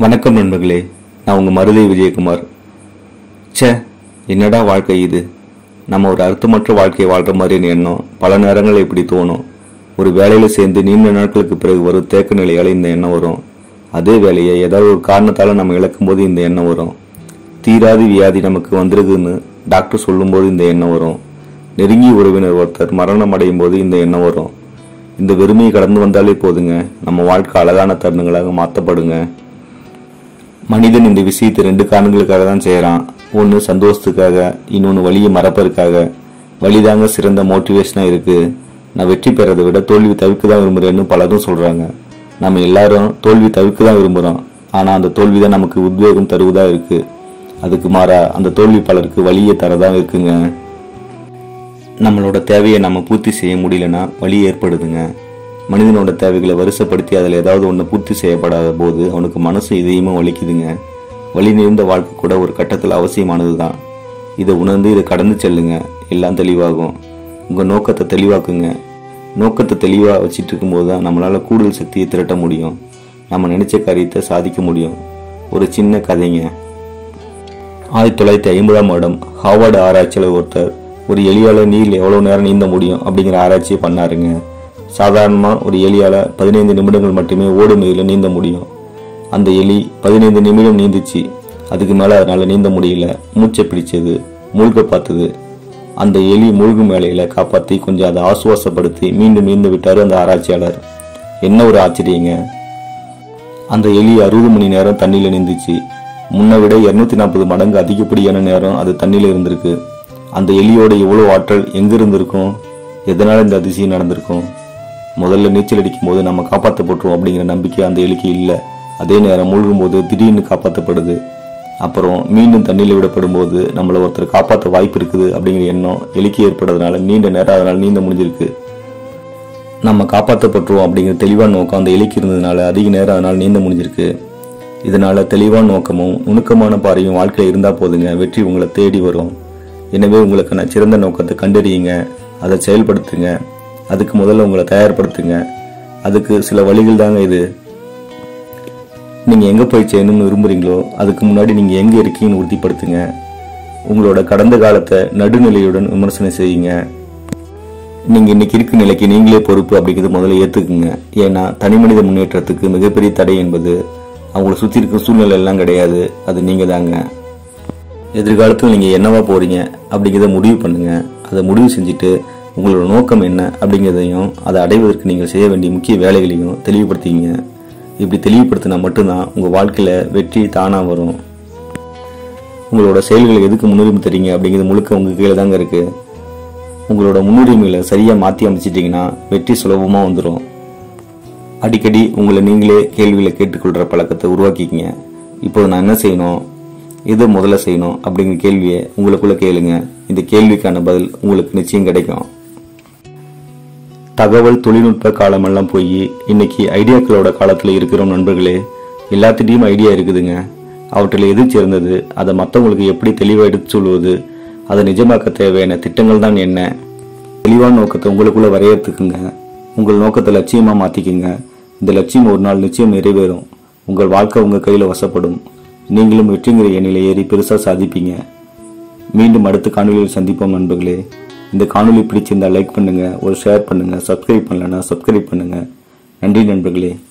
வணக்கம் நண்பர்களே நான் உங்கள் மருதை விஜயகுமார் ச்சே என்னடா வாழ்க்கை இது நம்ம ஒரு அர்த்தமற்ற வாழ்க்கையை வாழ்கிற மாதிரியான எண்ணம் பல நேரங்களில் இப்படி தோணும் ஒரு வேலையில் சேர்ந்து நீண்ட நாட்களுக்கு பிறகு வரும் தேக்க நிலையால் இந்த எண்ணம் வரும் அதே வேலையை ஏதாவது ஒரு காரணத்தால் நம்ம இழக்கும்போது இந்த எண்ணம் வரும் தீராத வியாதி நமக்கு வந்திருக்குன்னு டாக்டர் சொல்லும்போது இந்த எண்ணம் வரும் நெருங்கிய உறவினர் ஒருத்தர் மரணம் அடையும் போது இந்த எண்ணம் வரும் இந்த வெறுமையை கடந்து வந்தாலே போதுங்க நம்ம வாழ்க்கை அழகான தருணங்களாக மாற்றப்படுங்க மனிதன் இந்த விஷயத்தை ரெண்டு காரணங்களுக்காக தான் செய்கிறான் ஒன்று சந்தோஷத்துக்காக இன்னொன்று வழியை மறப்பதற்காக வழிதாங்க சிறந்த மோட்டிவேஷனாக இருக்குது நான் வெற்றி பெறதை விட தோல்வி தவிர்க்க தான் விரும்புகிறேன்னு பலரும் சொல்கிறாங்க நம்ம எல்லாரும் தோல்வி தவிர்க்க தான் விரும்புகிறோம் ஆனால் அந்த தோல்வி தான் நமக்கு உத்வேகம் தருவதா இருக்குது அதுக்கு மாறா அந்த தோல்வி பலருக்கு வழியை தரதான் இருக்குங்க நம்மளோட தேவையை நம்ம பூர்த்தி செய்ய முடியலன்னா வழி ஏற்படுதுங்க மனிதனோட தேவைகளை வரிசைப்படுத்தி அதில் ஏதாவது ஒன்று பூர்த்தி செய்யப்படாத போது அவனுக்கு மனசு இதயமும் வலிக்குதுங்க வழி நிறைந்த வாழ்க்கை கூட ஒரு கட்டத்தில் அவசியமானது தான் இதை உணர்ந்து இதை கடந்து செல்லுங்க எல்லாம் தெளிவாகும் உங்கள் நோக்கத்தை தெளிவாக்குங்க நோக்கத்தை தெளிவாக வச்சிட்டு இருக்கும்போது தான் நம்மளால் கூடுதல் சக்தியை திரட்ட முடியும் நம்ம நினைச்ச காரியத்தை சாதிக்க முடியும் ஒரு சின்ன கதைங்க ஆயிரத்தி தொள்ளாயிரத்தி ஐம்பதாம் வருடம் ஹார்வர்டு ஆராய்ச்சியாளர் ஒருத்தர் ஒரு எலியால நீரில் எவ்வளோ நேரம் நீந்த முடியும் அப்படிங்கிற ஆராய்ச்சியை பண்ணாருங்க சாதாரணமாக ஒரு எலியால பதினைந்து நிமிடங்கள் மட்டுமே ஓடும் நீரில் நீந்த முடியும் அந்த எலி பதினைந்து நிமிடம் நீந்துச்சு அதுக்கு மேலே அதனால் நீந்த முடியல மூச்சை பிடிச்சது மூழ்க பார்த்தது அந்த எலி மூழ்கும் வேலையில காப்பாற்றி கொஞ்சம் அதை ஆசுவாசப்படுத்தி மீண்டும் நீந்து விட்டார் அந்த ஆராய்ச்சியாளர் என்ன ஒரு ஆச்சரியங்க அந்த எலி அறுபது மணி நேரம் தண்ணியில் நீந்துச்சு முன்னை விட இருநூத்தி நாற்பது மடங்கு அதிகப்படியான நேரம் அது தண்ணியில் இருந்திருக்கு அந்த எலியோட எவ்வளோ ஆற்றல் எங்க இருந்திருக்கும் எதனால இந்த அதிசயம் நடந்திருக்கும் முதல்ல நீச்சல் அடிக்கும் போது நம்ம காப்பாற்றப்பட்டுருவோம் அப்படிங்கிற நம்பிக்கை அந்த எலிக்கு இல்லை அதே நேரம் மூழ்கும் போது திடீர்னு காப்பாற்றப்படுது அப்புறம் மீண்டும் தண்ணியில் விடப்படும் போது நம்மளை ஒருத்தர் காப்பாற்ற வாய்ப்பு இருக்குது அப்படிங்கிற எண்ணம் எலிக்கு ஏற்படுறதுனால நீண்ட நேரம் அதனால் நீந்த முடிஞ்சிருக்கு நம்ம காப்பாற்றப்பட்டுருவோம் அப்படிங்கிற தெளிவான நோக்கம் அந்த எலிக்கு இருந்ததுனால அதிக நேரம் அதனால் நீந்த முடிஞ்சிருக்கு இதனால தெளிவான நோக்கமும் நுணுக்கமான பார்வையும் வாழ்க்கையில் இருந்தால் போதுங்க வெற்றி உங்களை தேடி வரும் எனவே உங்களுக்கான சிறந்த நோக்கத்தை கண்டறியுங்க அதை செயல்படுத்துங்க அதுக்கு முதல்ல உங்களை தயார்படுத்துங்க அதுக்கு சில வழிகள் தாங்க இது நீங்கள் எங்கே போய் செய்யணும்னு விரும்புகிறீங்களோ அதுக்கு முன்னாடி நீங்கள் எங்கே இருக்கீங்கன்னு உறுதிப்படுத்துங்க உங்களோட கடந்த காலத்தை நடுநிலையுடன் விமர்சனம் செய்யுங்க நீங்கள் இன்னைக்கு இருக்க நிலைக்கு நீங்களே பொறுப்பு அப்படிங்கிறது முதல்ல ஏற்றுக்குங்க ஏன்னா தனி மனித முன்னேற்றத்துக்கு மிகப்பெரிய தடை என்பது அவங்கள சுற்றி இருக்கிற சூழ்நிலை எல்லாம் கிடையாது அது நீங்கள் தாங்க எதிர்காலத்தில் நீங்கள் என்னவா போறீங்க அப்படிங்கிறத முடிவு பண்ணுங்க அதை முடிவு செஞ்சுட்டு உங்களோட நோக்கம் என்ன அப்படிங்கிறதையும் அதை அடைவதற்கு நீங்கள் செய்ய வேண்டிய முக்கிய வேலைகளையும் தெளிவுபடுத்திங்க இப்படி தெளிவுபடுத்தினா மட்டும்தான் உங்கள் வாழ்க்கையில் வெற்றி தானாக வரும் உங்களோட செயல்களை எதுக்கு முன்னுரிமை தரீங்க அப்படிங்கிறது முழுக்க உங்கள் கீழே தாங்க இருக்குது உங்களோட முன்னுரிமைகளை சரியாக மாற்றி அமைச்சிட்டிங்கன்னா வெற்றி சுலபமாக வந்துடும் அடிக்கடி உங்களை நீங்களே கேள்விகளை கேட்டுக்கொள்கிற பழக்கத்தை உருவாக்கிக்கிங்க இப்போ நான் என்ன செய்யணும் எது முதல்ல செய்யணும் அப்படிங்கிற கேள்வியை உங்களுக்குள்ள கேளுங்க இந்த கேள்விக்கான பதில் உங்களுக்கு நிச்சயம் கிடைக்கும் தகவல் தொழில்நுட்ப காலமெல்லாம் போய் இன்னைக்கு ஐடியாக்களோட காலத்தில் இருக்கிறோம் நண்பர்களே எல்லாத்திட்டையும் ஐடியா இருக்குதுங்க அவற்றில் எது சிறந்தது அதை மற்றவங்களுக்கு எப்படி தெளிவாக எடுத்து சொல்வது அதை நிஜமாக்க தேவையான திட்டங்கள் தான் என்ன தெளிவான நோக்கத்தை உங்களுக்குள்ள வரையறுத்துக்குங்க உங்கள் நோக்கத்தை லட்சியமாக மாற்றிக்குங்க இந்த லட்சியம் ஒரு நாள் நிச்சயம் நிறைவேறும் உங்கள் வாழ்க்கை உங்கள் கையில் வசப்படும் நீங்களும் வெற்றிங்கிற எண்ணில ஏறி பெருசாக சாதிப்பீங்க மீண்டும் அடுத்த காணொலியில் சந்திப்போம் நண்பர்களே இந்த காணொலி பிடிச்சிருந்தா லைக் பண்ணுங்க ஒரு ஷேர் பண்ணுங்க சப்ஸ்கிரைப் பண்ணலன்னா சப்ஸ்கிரைப் பண்ணுங்க நன்றி நண்பர்களே